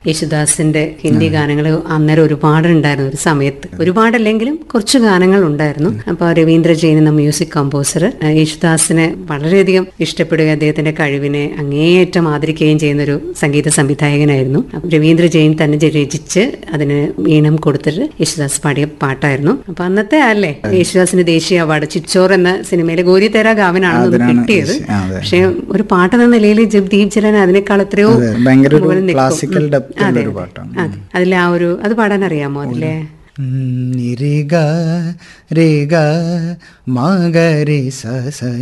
യേശുദാസിന്റെ ഹിന്ദി ഗാനങ്ങൾ അന്നേരം ഒരുപാടുണ്ടായിരുന്നു ഒരു സമയത്ത് ഒരുപാടല്ലെങ്കിലും കുറച്ച് ഗാനങ്ങൾ ഉണ്ടായിരുന്നു അപ്പൊ രവീന്ദ്ര ജെയിൻ എന്ന മ്യൂസിക് കമ്പോസർ യേശുദാസിനെ വളരെയധികം ഇഷ്ടപ്പെടുകയും അദ്ദേഹത്തിന്റെ കഴിവിനെ അങ്ങേയറ്റം ആദരിക്കുകയും ചെയ്യുന്ന ഒരു സംഗീത സംവിധായകനായിരുന്നു അപ്പൊ രവീന്ദ്ര ജെയിൻ തന്നെ ജെ- രചിച്ച് അതിന് ഈണം കൊടുത്തിട്ട് യേശുദാസ് പാടിയ പാട്ടായിരുന്നു അപ്പൊ അന്നത്തെ അല്ലേ യേശുദാസിന് ദേശീയ അവാർഡ് ചിച്ചോർ എന്ന സിനിമയിലെ ഗോരി തേര ഗാവനാണ് അതിനാണ് കിട്ടിയത് ദേശീയ- ആ, അതെ. പക്ഷെ ഒരു പാട്ടെന്ന നിലയിൽ ദീപ് ജലൻ അതിനേക്കാൾ എത്രയോ അതെ, ഭയങ്കര ഒരു മുകളിൽ നിൽക്കും. classical ഉം. depth ഉള്ള അതെ, ഒരു അതെ. പാട്ടാണ്. അതെ അതിലെ ആ ഒരു അത് പാടാൻ അറിയാമോ അതിലെ ഉം, നിരിഗ രേഗ മാഗരി സ സ